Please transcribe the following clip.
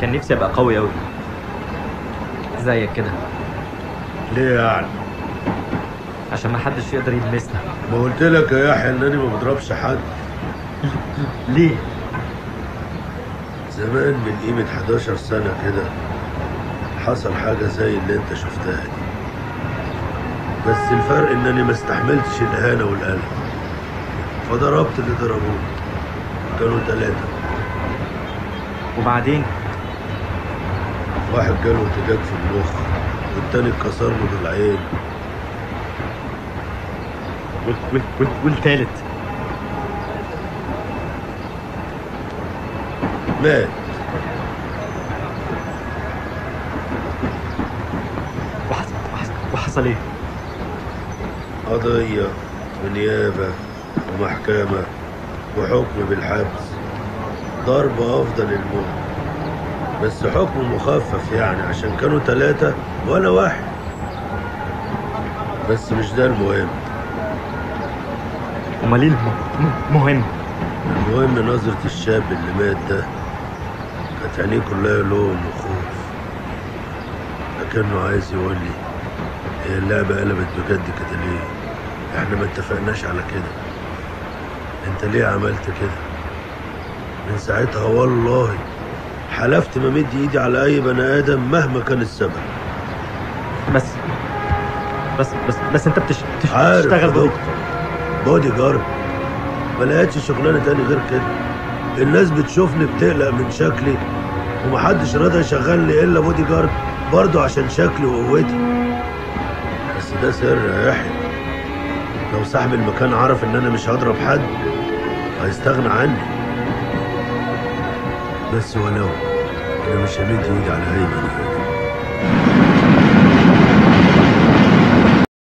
كان نفسي ابقى قوي قوي زيك كده ليه يعني عشان ما حدش يقدر يلمسني ما قلت لك يا يحيى انني ما بضربش حد ليه زمان من قيمة 11 سنة كده حصل حاجة زي اللي انت شفتها دي بس الفرق انني ما استحملتش الاهانة والقلق فضربت اللي ضربوه كانوا ثلاثة وبعدين واحد جاله ارتجاج في المخ والتاني اتكسر له ضلعين وال... وال... وال... والتالت مات وحصل وحصل, وحصل ايه قضية ونيابة ومحكمة وحكم بالحبس ضرب أفضل الموت بس حكم مخفف يعني عشان كانوا ثلاثة وأنا واحد بس مش ده المهم امال ايه الم- م- مهم المهم نظرة الشاب اللي مات ده كانت عينيه كلها لوم وخوف لكنه عايز يقول لي هي اللعبة قلبت بجد كده ليه؟ احنا ما اتفقناش على كده انت ليه عملت كده؟ من ساعتها والله حلفت ما مد ايدي على اي بني ادم مهما كان السبب بس بس بس بس انت بتش... بتش... عارف يا بتشتغل بودي دكتور بودي جارد ما لقيتش شغلانه تاني غير كده الناس بتشوفني بتقلق من شكلي ومحدش راضي يشغلني الا بودي جارد برضه عشان شكلي وقوتي بس ده سر يا يحيى لو صاحب المكان عرف ان انا مش هضرب حد هيستغنى عني بس ولو انا مش همد ايدي على اي بني ادم